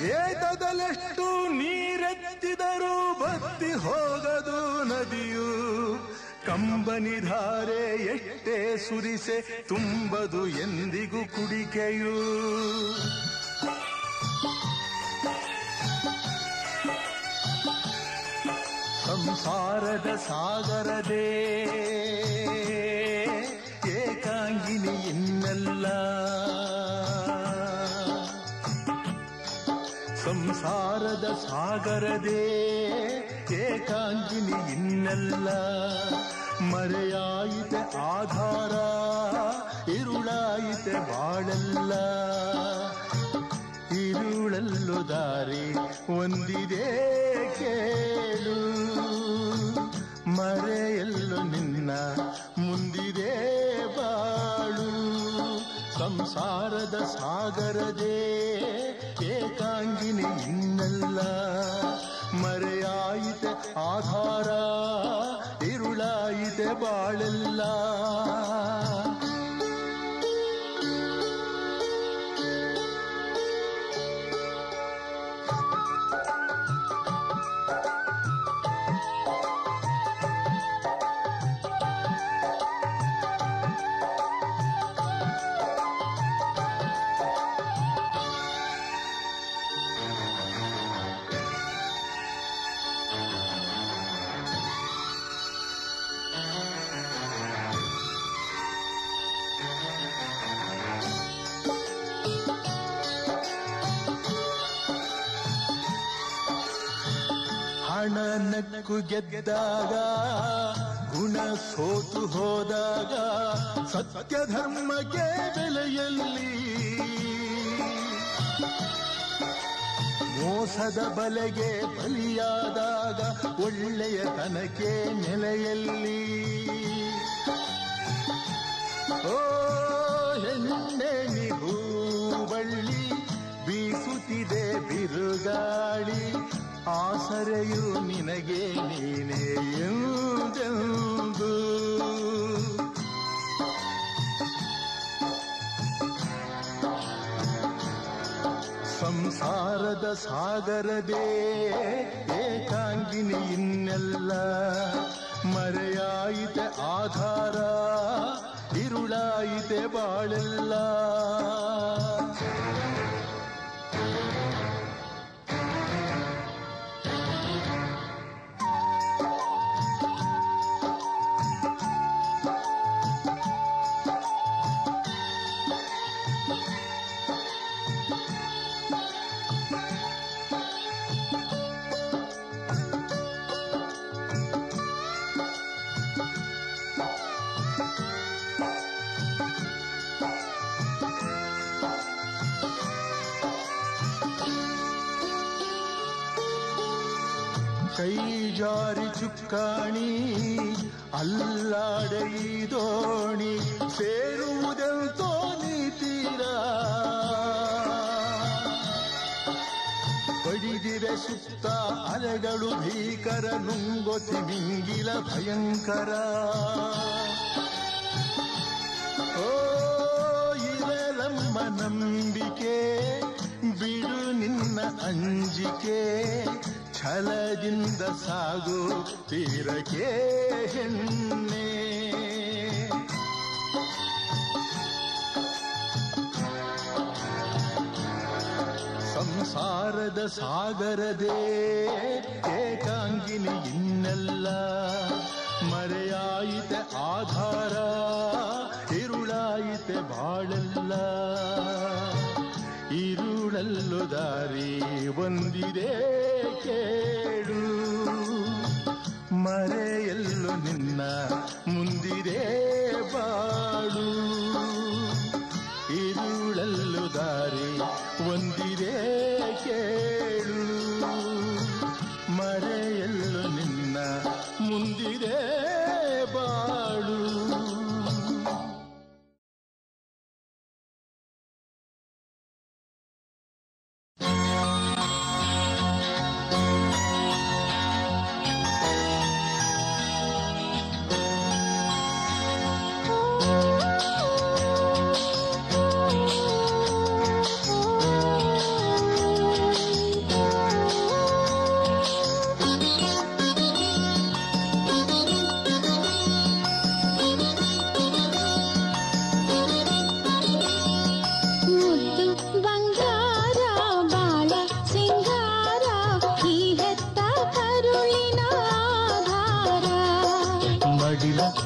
ಏತದಲೆಷ್ಟು ನೀರೆತ್ತಿದರೂ ಬತ್ತಿ ಹೋಗದು ನದಿಯು ಕಂಬನಿಧಾರೆ ಎಷ್ಟೇ ಸುರಿಸೆ ತುಂಬದು ಎಂದಿಗೂ ಕುಡಿಕೆಯು ಸಂಸಾರದ ಸಾಗರದೇ ಏಕಾಂಗಿನಿ ಇನ್ನಲ್ಲ ಸಂಸಾರದ ಸಾಗರದೇ ಏಕಾಂಗಿನಿ ಇನ್ನಲ್ಲ ಮರೆಯಾಯಿತೆ ಆಧಾರ ಇರುಳಾಯಿತೆ ಬಾಳೆಲ್ಲ ഇരുളല്ലു ದಾರಿ ಒಂದಿದೆ ಕೇಳು ಮರೆಯಲ್ಲು ನಿನ್ನ ಮುಂದಿದೆ ಬಾಳು ಸಂಸಾರದ ಸಾಗರದೇ ಏಕಾಂಗಿನಿ ಇನ್ನಲ್ಲ ಮರೆಯಾಯಿತೆ ಆಧಾರ ಇರುಳಾಯಿತೆ ಬಾಳೆಲ್ಲ ಹಣ ನಕ್ಕು ಗೆದ್ದಾಗ ಗುಣ ಸೋತು ಹೋದಾಗ ಸತ್ಯ ಧರ್ಮಕ್ಕೆ ಬೆಲೆಯಲ್ಲಿ ಮೋಸದ ಬಲೆಗೆ ಬಲಿಯಾದಾಗ ಒಳ್ಳೆಯ ತನಕೆ ನೆಲೆಯಲ್ಲಿ ಓ ಹೆಣ್ಣೆ ಹೂಬಳ್ಳಿ ಬೀಸುತ್ತಿದೆ ಬಿರುಗಾಳಿ ಆಸರೆಯು ನಿನಗೆ ನೀನೇ ಎಂದೆಂದು ಸಂಸಾರದ ಸಾಗರದೇ ಏಕಾಂಗಿನಿ ಇನ್ನೆಲ್ಲ ಮರೆಯಾಯಿತೆ ಆಧಾರ ಇರುಳಾಯಿತೆ ಬಾಳೆಲ್ಲ ಕೈ ಜಾರಿ ಚುಕ್ಕಾಣಿ ಅಲ್ಲಾಡೆ ಈ ದೋಣಿ ಸೇರುವುದೆಂತೋ ನೀತೀರ ಬಡಿದಿವೆ ಸುತ್ತ ಅಲೆಗಳು ಭೀಕರ ನುಂಗೊತಿ ಮಿಂಗಿಲ ಭಯಂಕರ ಓ ಇರಲಮ್ಮ ನಂಬಿಕೆ ಬಿಡು ನಿನ್ನ ಅಂಜಿಕೆ ಛಲದಿಂದ ಸಾಗು ತೀರಕ್ಕೆ ಹೆಣ್ಣೆ ಸಂಸಾರದ ಸಾಗರದೇ ಏಕಾಂಗಿನಿ ಇನ್ನೆಲ್ಲ ಮರೆಯಾಯಿತೆ ಆಧಾರ ಇರುಳಾಯಿತೆ ಬಾಳೆಲ್ಲ ഇരുളല്ലു ದಾರಿ ಒಂದಿದೆ ಕೇಳು ಮರೆಯಲ್ಲು ನಿನ್ನ ಮುಂದಿದೆ ಬಾಳು ഇരുളല്ലു ದಾರಿ ಒಂದಿದೆ ಕೇಳು ಮರೆಯಲ್ಲು ನಿನ್ನ ಮುಂದಿದೆ ಬಾಳು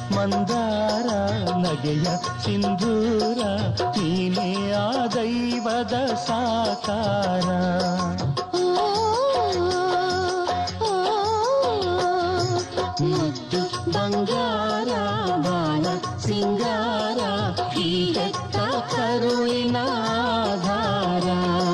ಮಂದಾರ ನಗೆಯ ಸಿಂಧೂರ ನೀನೇ ಆ ದೈವದ ಸಾಕಾರ ಮುದ್ದು ಬಂಗಾರ ಬಾಳ ಸಿಂಗಾರ ಈ ಹೆತ್ತ ಕರುಳಿನ ಆಧಾರ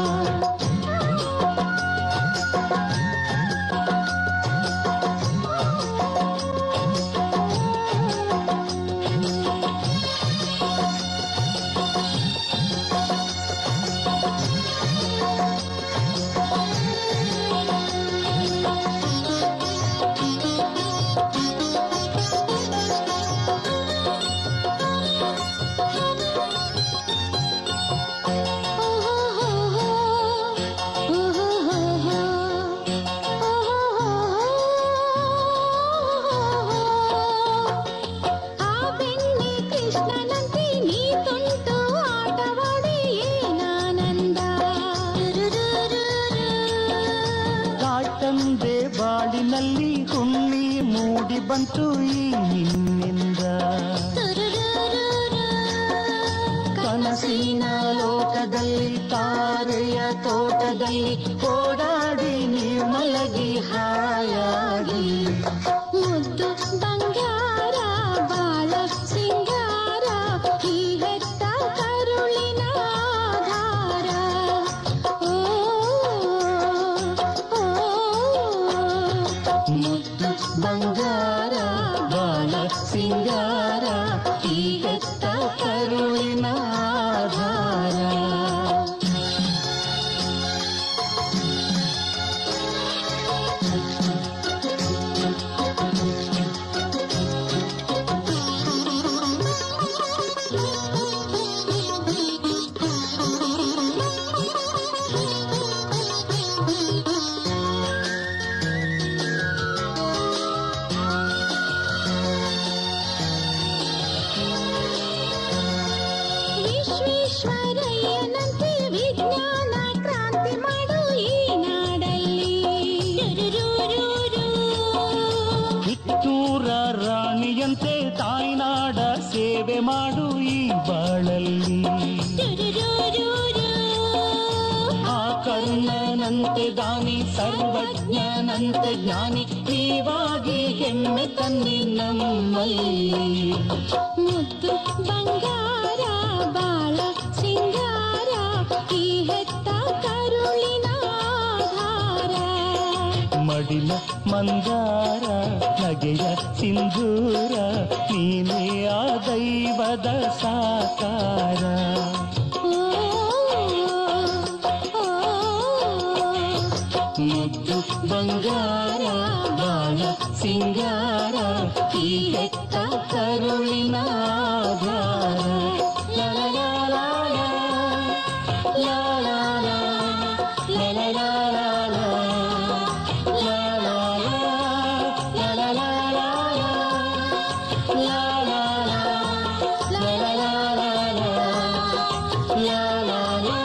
ಆ ಬೆಣ್ಣೆ ಕೃಷ್ಣನಂತೆ ನೀ ತುಂಟು ಆಟವಾಡಿ ಏನಾನಂದ ಕಾಯ್ತಂದೆ ಬಾಳಿನಲ್ಲಿ ಹುಣ್ಣಿ ಮೂಡಿ ಬಂತು ಈ ನಿನ್ನಿಂದ ಕನಸಿನ ಲೋಕದಲ್ಲಿ ತಾರೆಯ ತೋಟದಲ್ಲಿ ಓಡಾಡಿ ನೀ ಮಲಗಿ ಹಾಯಾಗಿ ಮುದ್ದು ಬಂಗಾರ ಬಾಳ ಸಿಂಗಾರ ಈ ಹೆತ್ತ ಕರುಳಿನ ಆಧಾರ ಓ ಓ ಮುದ್ದು ಬಂಗಾರ ಬಾಳ ಸಿಂಗಾರ ಈ ಹೆತ್ತ ಕರುಳಿನ ಆಧಾರ ವಿಶ್ವೇಶ್ವರಯ್ಯನಂತೆ ವಿಜ್ಞಾನ ಕ್ರಾಂತಿ ಮಾಡು ಈ ನಾಡಲ್ಲಿ ಕಿತ್ತೂರ ರಾಣಿಯಂತೆ ತಾಯ್ನಾಡ ಸೇವೆ ಮಾಡು ಈ ಬಾಳಲ್ಲಿ ಆ ಕರ್ಣನಂತೆ ದಾನಿ ಸರ್ವಜ್ಞನಂತೆ ಜ್ಞಾನಿ ನೀವಾಗಿ ಹೆಮ್ಮೆ ತನ್ನಿ ನಮ್ಮಲ್ಲಿ ಮುದ್ದು ಬಂಗಾರ ಬಾಳ ಸಿಂಗಾರ ಈ ಹೆತ್ತ ಕರುಳಿನ ಆಧಾರ ಮಡಿಲ ಮಂದಾರ ನಗೆಯ ಸಿಂಧೂರ ನೀನೇ ಆ ದೈವದ ಸಾಕಾರ ಓ, ಓ, ಮುದ್ದು ಬಂಗಾರ ಬಾಳ ಸಿಂಗಾರ ಈ ಹೆತ್ತ ಕರುಳಿನ ಆಧಾರ ಲಾ ಲಾ ಲಾ ಲಾ, ಲಾ ಲಾ ಲಾ, ಲಾ ಲಾ ಲಾ ಲಾ ಲಾ, ಲಾ ಲಾ ಲಾ, ಲಾ ಲಾ ಲಾ ಲಾ ಲಾ, ಲಾ ಲಾ ಲಾ, ಲಾ ಲಾ ಲಾ ಲಾ ಲಾ, ಲಾ ಲಾ ಲಾ.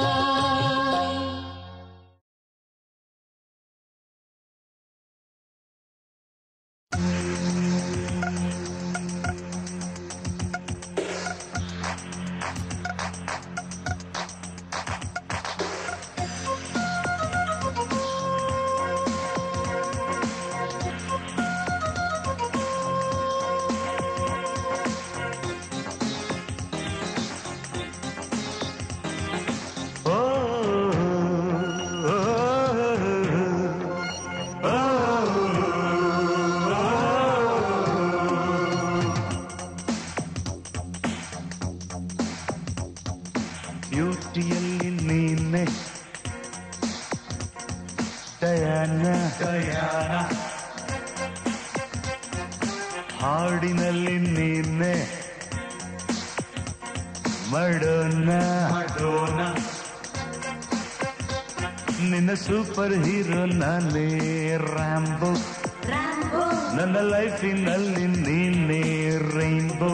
ಬ್ಯೂಟಿಯಲ್ಲಿ ನೀನೆ ದಯಾನ ದಯಾನ ಹಾಡಿನಲ್ಲಿ ನೀನೆ ಮಡೋನ ಮಡೋನ ನಿನ್ನ ಸೂಪರ್ ಹೀರೋ ನಾನೇ ರ್ಯಾಂಬೋ ನನ್ನ ಲೈಫಿನಲ್ಲಿ ನೀನೇ ರೈನ್ಬೋ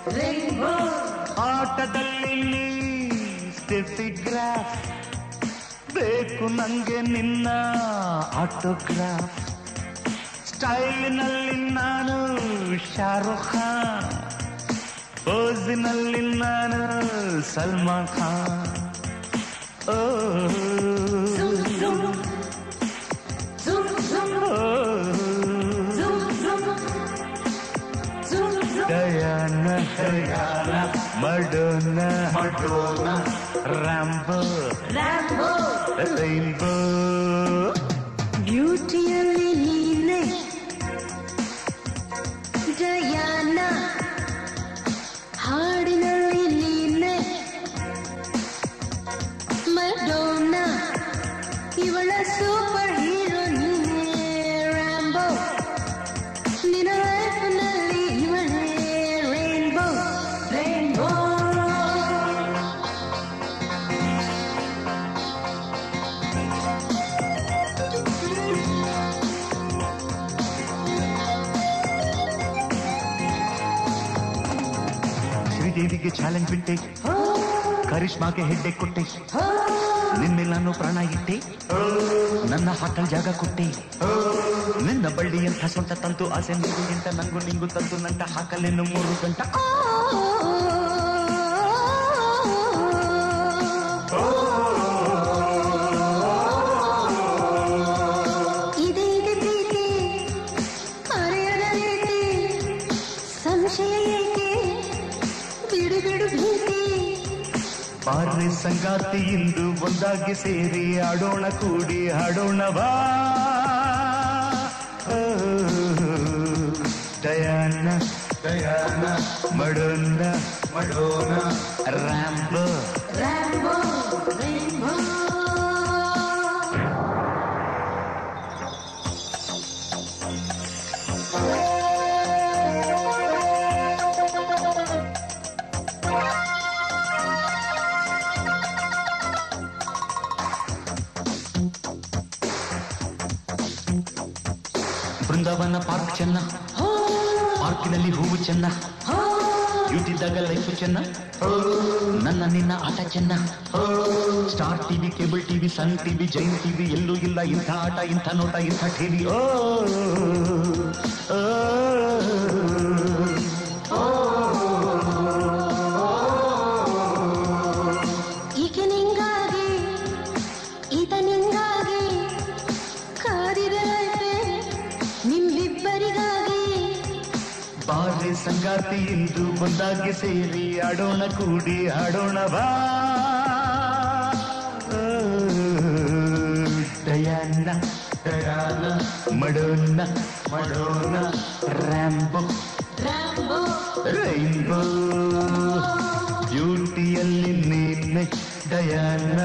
ಆಟದಲ್ಲಿ ನೀ ಸ್ಟೆಫಿಗ್ರಾಫ್ ಬೇಕು ನಂಗೆ ನಿನ್ನ ಆಟೋಗ್ರಾಫ್ ಸ್ಟೈಲಿನಲ್ಲಿ ನಾನು ಶಾರುಖ್ ಖಾನ್ ಪೋಸಿನಲ್ಲಿ ನಾನು ಸಲ್ಮಾನ್ ಖಾನ್ ಓ Zoom, zoom. Zoom, zoom. ಓ, Zoom, zoom. Zoom, zoom. Diana Diana Madonna Madonna Rambo Rambo. Rainbow ಬ್ಯೂಟಿಯಲ್ಲಿ ನೀನೆ ಜಯಾನ ಹಾಡಿನಲ್ಲಿ ನೀನೆ ಮಡೋನ ಇವಳ ಸೂಪರ್ ಹೀರೋ ನೀನೆ ರ್ಯಾಂಬೋ ನಿನ್ನ ಲೈಫ್ನಲ್ಲಿ ಇವಳೇ ರೈನ್ಬೋ ರೈನ್ಬೋ ಶ್ರೀದೇವಿಗೆ ಚಾಲೆಂಜ್ ಬಿಟ್ಟೆ ಕರಿಷ್ಮಾಗೆ ಹೆಡ್ಡೆ ಕೊಟ್ಟೆ ನಿನ್ನೆ ನಾನು ಪ್ರಾಣ ಇಟ್ಟೆ ನನ್ನ ಹಾಟಲ್ ಜಾಗ ಕೊಟ್ಟೆ ನಿನ್ನ ಬಳ್ಳಿ ಅಂತ ಸೊಂಟ ತಂತು ಆಸೆ ನಿಂಗು ಇಂತ ನಂಗು ನಿಂಗು ತಂತು ನಂಟ ಹಾಕಲೆನ್ನು ಮೂರು ಗಂಟ ಇದೆ ಇದೆ ಪ್ರೀತಿ ಅರೆಯದ ರೀತಿ ಸಂಶಯ ಏಕೆ ಬಿಡು ಬಿಡು ಭೀತಿ ಬಾರ್ರಿ ಸಂಗಾತಿ ಇಂದು ಒಂದಾಗಿ ಸೇರಿ ಆಡೋಣ ಕೂಡಿ ಹಾಡೋಣ ಬಾ ಓ, Diana Diana Madonna Madonna Rambo Rambo, Rainbow. Brindavan park ಚೆನ್ನ ಪಾರ್ಕಿನಲ್ಲಿ ಹೂವು ಚೆನ್ನ ಯೂಟಿದ್ದಾಗ ಲೈಫ್ ಚೆನ್ನ ನನ್ನ ನಿನ್ನ ಆಟ ಚೆನ್ನ Star TV cable TV Sun TV Jain TV ಎಲ್ಲೂ ಇಲ್ಲ ಇಂಥ ಆಟ ಇಂಥ ನೋಟ ಇಂಥ ಟಿವಿ ಓ ಓ, ಈಕೆ ನಿಂಗಾಗಿ ಈತ ನಿಂಗಾಗಿ ಕಾದಿರ ನಿಮ್ಮಿಬ್ಬರಿಗಾಗಿ ಬಾರಿ ಸಂಗಾತಿ ಇಂದು ಒಂದಾಗಿ ಸೇರಿ ಆಡೋಣ ಕೂಡಿ ಹಾಡೋಣ ಬಾ ಓ, Diana Diana Madonna Madonna Rambo Rambo rainbow ಬ್ಯೂಟಿಯಲ್ಲಿ ನೀನೆ ಡಯಾನ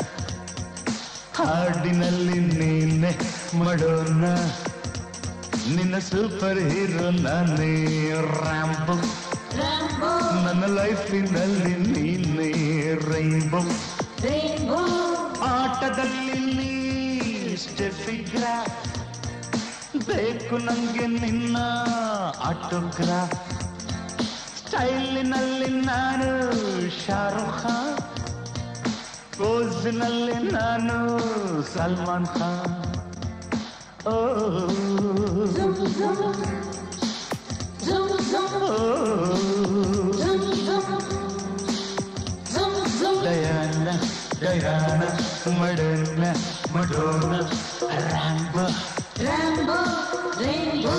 ಹಾಡಿನಲ್ಲಿ ನೀನೆ ಮಡೋನ ನಿನ್ನ ಸೂಪರ್ ಹೀರೋ ನಾನೇ ರ್ಯಾಂಬೋ ರಾಂಬೋ ನನ್ನ ಲೈಫಿನಲ್ಲಿ ನೀನೆ ರೈನ್ಬೋ ರೈನ್ಬೋ ಆಟದಲ್ಲಿ ನೀ ಸ್ಟೆಫಿಗ್ರಾಫ್ ಬೇಕು ನಂಗೆ ನಿನ್ನ ಆಟೋಗ್ರಾಫ್ ಸ್ಟೈಲಿನಲ್ಲಿ ನಾನು ಶಾರುಖ್ ಖಾನ್ ಪೋಸ್ನಲ್ಲಿ ನಾನು ಸಲ್ಮಾನ್ ಖಾನ್ ಓ Zoom, zoom. Zoom, zoom. ಓ, Zoom, zoom. Zoom, zoom. Diana Diana Madonna Madonna Rambo Rambo, Rainbow.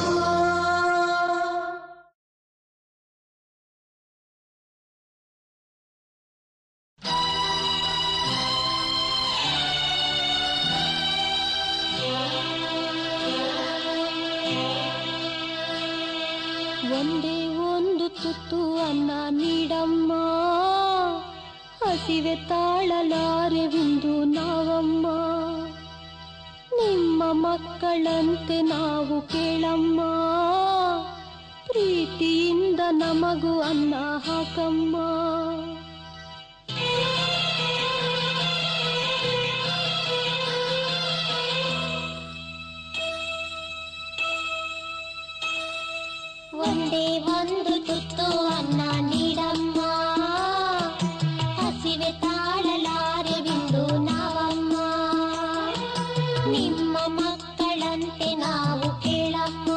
ಒಂದೇ ಒಂದು ತುತ್ತು ಅನ್ನ ನೀಡಮ್ಮ ಹಸಿವೆ ತಾಳಲಾರೆವಿಂದು ನಾವಮ್ಮ ನಿಮ್ಮ ಮಕ್ಕಳಂತೆ ನಾವು ಕೇಳಮ್ಮ ಪ್ರೀತಿಯಿಂದ ನಮಗೂ ಅನ್ನ ಹಾಕಮ್ಮ ಒಂದೇ ಒಂದು ತುತ್ತು ಅನ್ನ ನೀಡಮ್ಮ ಹಸಿವೆ ತಾಳಲಾರೆವಿಂದು ನಾವಮ್ಮ ನಿಮ್ಮ ಮಕ್ಕಳಂತೆ ನಾವು ಕೇಳಮ್ಮ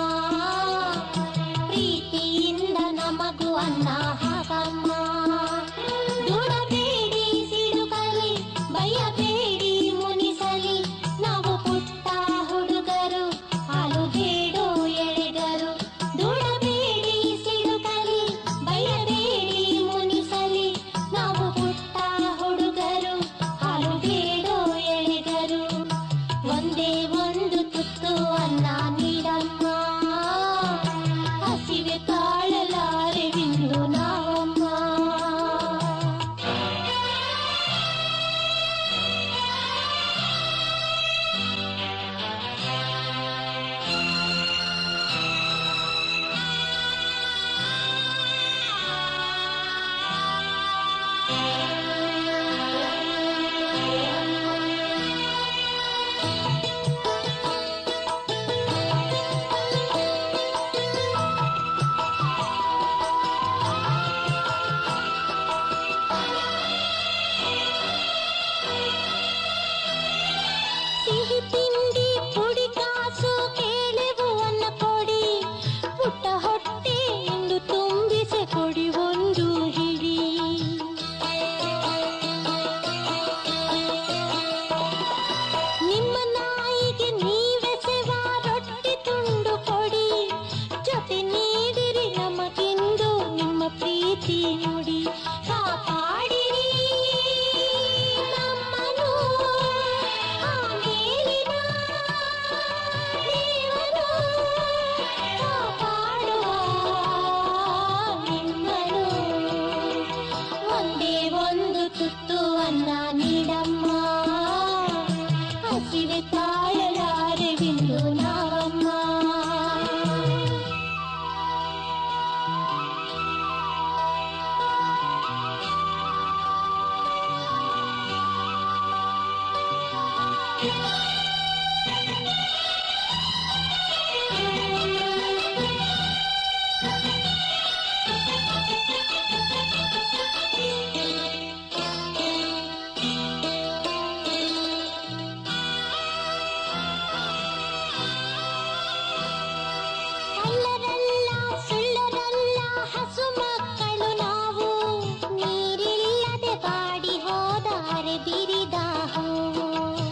ಕಳ್ಳರಲ್ಲ ಸುಳ್ಳರಲ್ಲ ಹಸು ಮಕ್ಕಳು ನಾವು ನೀರಿಲ್ಲದೆ ಬಾಡಿ ಹೋದ ಹರಿದಿರಿದ ಹೂವು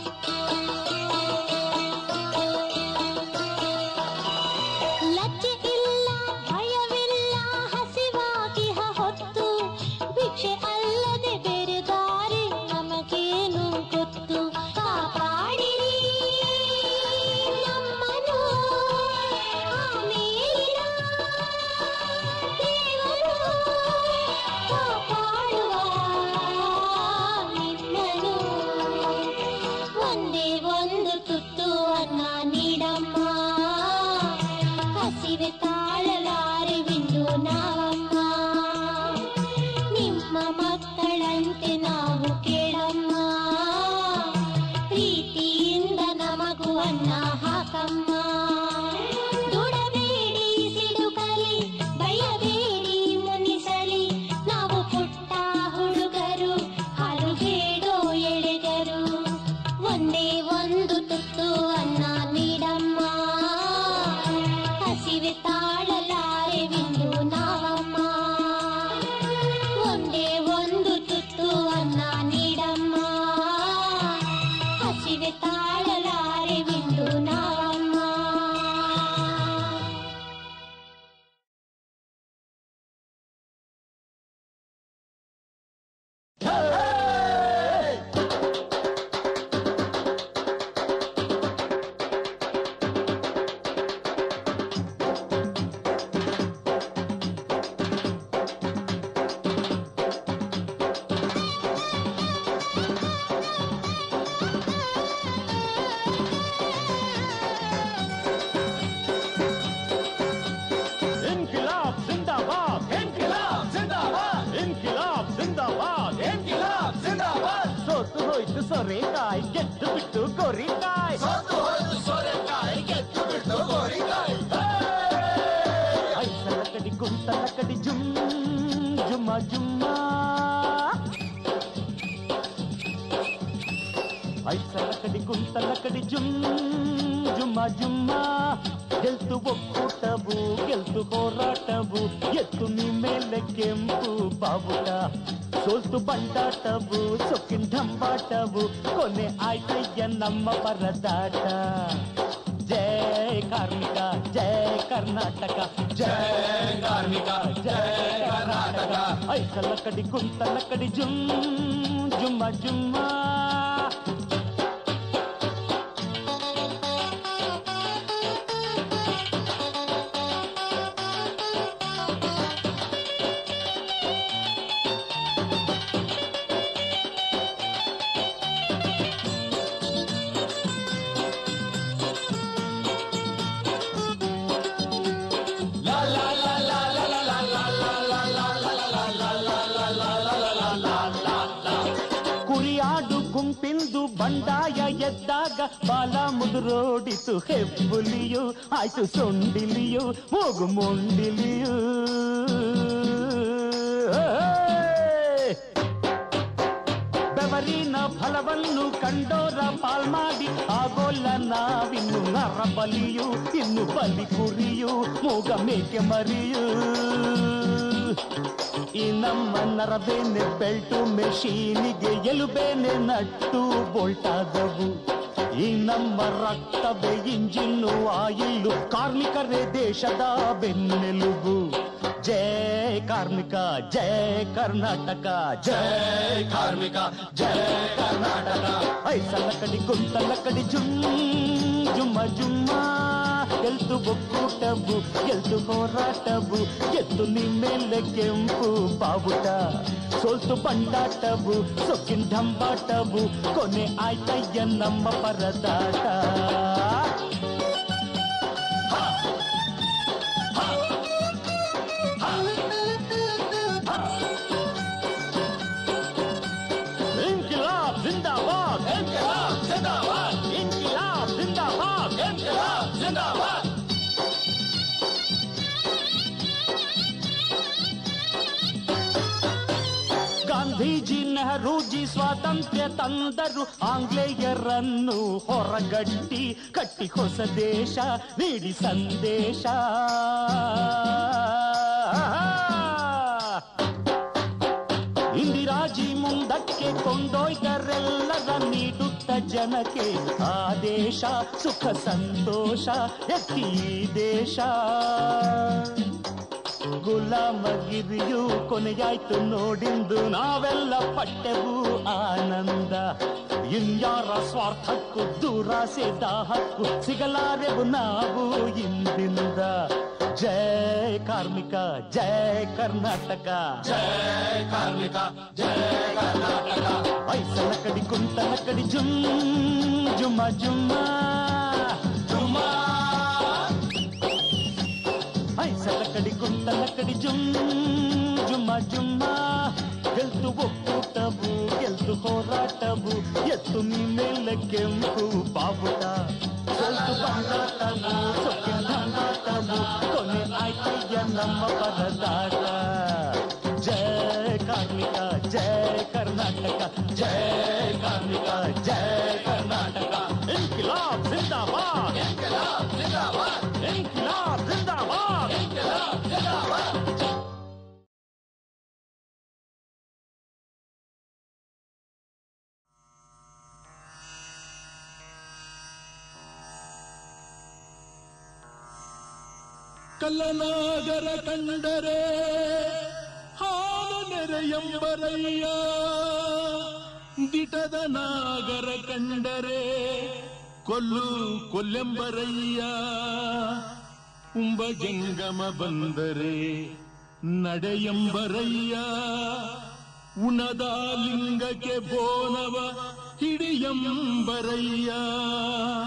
ಲಜ್ಜೆ ಇಲ್ಲ ಭಯವಿಲ್ಲ ಹಸಿವಾಗಿ ಹೊತ್ತು ಭಿಕ್ಷೆ ಅಲ್ಲದೆ ಬೇರೆ ದಾರಿ ನಮಗೇನು ಗೊತ್ತು ಕಾಪಾಡಿರಿ ನಮ್ಮನು ಆ ಮೇಲಿನ ದೇವರು ಕಾಪಾಡುವ ನಿನ್ನನು ಒಂದೇ ಒಂದು ತುತ್ತು ಅನ್ನ ನೀಡಮ್ಮ ಹಸಿವೆ ತಾಳಲಾರೆವೆಂದು ನಾವಮ್ಮ ನಿಮ್ಮ ಮಕ್ಕಳಂತೆ ನಾವು ಕೇಳಮ್ಮ ಪ್ರೀತಿಯಿಂದ ನಮಗೂ ಅನ್ನ ಹಾಕಮ್ಮ ದುಡಬೇಡಿ ಸಿಡುಕಲಿ ಬಯಬೇಡಿ ಮುನಿಸಲಿ ನಾವು ಪುಟ್ಟ ಹುಡುಗರು ಹಾಲು ಬೇಡೋ ಎಳೆಗರು ಒಂದೇ ಒಂದು ತುತ್ತು ಅನ್ನ ನೀಡಮ್ಮ ಹಸಿವೆ ತಾಳಲಾರೆವೆಂದು ನಾವಮ್ಮ ಒಂದೇ ಒಂದು ತುತ್ತು ಅನ್ನ ನೀಡಮ್ಮ ಹಸಿವೆ ತಾಳಲಾರೆವೆಂದು ನಾವಮ್ಮ इनकलाब जिंदाबाद ಇನ್ಕಿಲಾಬ್ ಜಿಂದಾಬಾದ್ ಇನ್ಕಿಲಾಬ್ ಜಿಂದಾಬಾದ್ ಇನ್ಕಿಲಾಬ್ ಜಿಂದಾಬಾದ್ ಸೋತು ಹೋಯ್ತು ಸೊರೆಕಾಯಿ ಗೆದ್ದು ಬಿಟ್ಟು ಕೊರಿಕಾಯಿ ಸೋತು ಹೋಯ್ತು ಸೋರೆಕಾಯಿ ಗೆದ್ದು ಬಿಟ್ಟು ಗೋರಿಕಾಯಿ ಐಸಲ ಕಡಿ ಗುಂಟಲ ಕಡಿ ಜುಮ್ ಜುಮ್ಮ ಜುಮ್ಮ ಐಸಲ ಕಡಿ ಗುಂಟಲ ಕಡಿ ಜುಮ್ ಜುಮ್ಮ ಜುಮ್ಮ ಗೆಲ್ತು ಒಕ್ಕೂಟವು ಗೆಲ್ತು ಹೋರಾಟವು ಎತ್ತು ನೀ ಮೇಲೆ ಕೆಂಪು ಬಾವುಟ ಸೋಲ್ತು ಬಂಡಾಟವು ಸೊಕ್ಕಿನ ಢಂಬಾಟವು ಕೊನೆ ಆಯ್ತಯ್ಯ ನಮ್ಮ ಪರದಾಟ ಜಯ ಕಾರ್ಮಿಕ ಜಯ ಕರ್ನಾಟಕ ಜಯ ಕಾರ್ಮಿಕ ಜಯ ಕರ್ನಾಟಕ ಐಸಲ ಕಡಿ ಕುಂತಲ ಕಡಿ ಜುಮ್ ಜುಮ್ಮ ಜುಮ್ಮ ಲಾ ಲಾ ಲಾ ಲಾ ಲಾ ಲಾ ಲಾ ಲಾ ಲಾ ಲಾ ಲಾ ಲಾ ಕುರಿಯಾಡು ಗುಂಪಿಂದು ಬಂಡಾಯ ಎದ್ದಾಗ ಬಾಲ ಮುದುರೋಡಿತು ಹೆಬ್ಬುಲಿಯು ಆಯ್ತು ಸೊಂಡಿಲಿಯು ಹೋಗು ಮೊಂಡಿಲಿಯು ಬೆವರಿನ ಫಲವನ್ನು ಕಂಡೋರ ಪಾಲ್ ಮಾಡಿ ಆಗೋಲ್ಲ ನಾವಿನ್ನು ನರ ಬಲಿಯು ಇನ್ನು ಬಲಿ ಕುರಿಯು ಮೂಗ ಮೇಕೆ ಮರಿಯು ಈ ನಮ್ಮ ನರಬೇನೆ ಬೆಲ್ಟು ಮೆಷೀನಿಗೆ ಎಲುಬೇನೆ ನಟ್ಟು ಬೋಲ್ಟಾದವು ಈ ನಮ್ಮ ರಕ್ತವೇ ಇಂಜಿನ್ನು ಆಯಿಲ್ಲು ಕಾರ್ಮಿಕರೇ ದೇಶದ ಬೆನ್ನೆಲುಬು ಜಯ ಕಾರ್ಮಿಕ ಜಯ ಕರ್ನಾಟಕ ಜಯ ಜಯ ಕಾರ್ಮಿಕ ಜಯ ಕರ್ನಾಟಕ ಐಸಲ ಕಡಿ ಗುಂತಲ ಕಡಿ ಜುಮ್ ಜುಮ್ಮ ಜುಮ್ಮ ಗೆಲ್ತು ಒಕ್ಕೂಟವು ಗೆಲ್ತು ಹೋರಾಟವು ಗೆದ್ದು ನಿಮ್ಮೆಲ್ಲ ಕೆಂಪು ಬಾವುಟ ಸೋಲ್ತು ಬಂಡಾಟವು ಸೊಕ್ಕಿನ ಢಂಬಾಟವು ಕೊನೆ ಆಯ್ತಯ್ಯ ನಮ್ಮ ಪರದಾಟ ಇನ್ಕಿಲಾಬ್ ಜಿಂದಾಬಾದ್ ಇನ್ಕಿಲಾಬ್ ಜಿಂದಾಬಾದ್ ಗಾಂಧೀಜಿ ನೆಹರೂಜಿ ಸ್ವಾತಂತ್ರ್ಯ ತಂದರು ಆಂಗ್ಲೇಯರನ್ನು ಹೊರಗಟ್ಟಿ ಕಟ್ಟಿ ಹೊಸ ದೇಶ ನೀಡಿ ಸಂದೇಶ ಇಂದಿರಾಜಿ ಮುಂದಕ್ಕೆ ಕೊಂಡೊಯ್ದರೆಲ್ಲರ ನೀಡುತ್ತ ಜನಕ್ಕೆ ಆದೇಶ ಸುಖ ಸಂತೋಷ ಎತ್ತಿ ಈ ದೇಶ ಗುಲಾಮಗಿರಿಯು ಕೊನೆಯಾಯ್ತು ನೋಡಿಂದು ನಾವೆಲ್ಲ ಪಟ್ಟೆವು ಆನಂದ ಇನ್ಯಾರ ಸ್ವಾರ್ಥಕ್ಕೂ ದುರಾಸೆ ದಾಹಕ್ಕೂ ಸಿಗಲಾರೆವು ನಾವು ಇಂದಿಂದ ಜಯ ಕಾರ್ಮಿಕ ಜಯ ಕರ್ನಾಟಕ ಜಯ ಕಾರ್ಮಿಕ ಜಯ ಕರ್ನಾಟಕ ಐಸಲ ಕಡಿ ಕುಂತಲ ಕಡಿ ಜುಮ್ ಜುಮ್ಮ ಜುಮ್ಮ ಜುಮ್ಮಾ ಐಸಲ ಕಡಿ ಕುಂತಲ ಕಡಿ ಜುಮ್ ಜುಮ್ಮ ಜುಮ್ಮ ಗೆಲ್ತು ಒಕ್ಕೂಟವು ಗೆಲ್ತು ಹೋರಾಟವು ಎತ್ತು ನೀ ಮೇಲೆ ಕೆಂಪು ಬಾವುಟ ಸೊಲ್ತು ಬಂದಾಟವು ಸೊಕ್ಕಿನ ದಂಡಾಟವು ಕೊನೆ ಆಯ್ತಯ್ಯ ನಮ್ಮ ಪರದಾಟ ಜಯ ಕಾರ್ಮಿಕ ಜಯ ಕರ್ನಾಟಕ ಜಯ ಕಾರ್ಮಿಕ ಜಯ ಕರ್ನಾಟಕ ಇನ್ಕಿಲಾಬ್ ಜಿಂದಾಬಾದ್ ಇನ್ಕಿಲಾಬ್ ಜಿಂದಾಬಾದ್ ಇನ್ಕಿಲಾಬ್ ಜಿಂದಾಬಾದ್ ಇನ್ಕಿಲಾಬ್ ಜಿಂದಾಬಾದ್ ಕಲ್ಲನಾಗರ ಕಂಡರೆ ಹಾಲ ನೆರೆಯಂಬರಯ್ಯ ದಿಟದ ನಾಗರ ಕಂಡರೆ ಕೊಲ್ಲು ಕೊಲ್ಲೆಂಬರಯ್ಯ ಉಂಬ ಜಂಗಮ ಬಂದರೆ ನಡೆಯಂಬರಯ್ಯ ಉಣದ ಲಿಂಗಕ್ಕೆ ಬೋನವ ಹಿಡಿಯಂಬರಯ್ಯ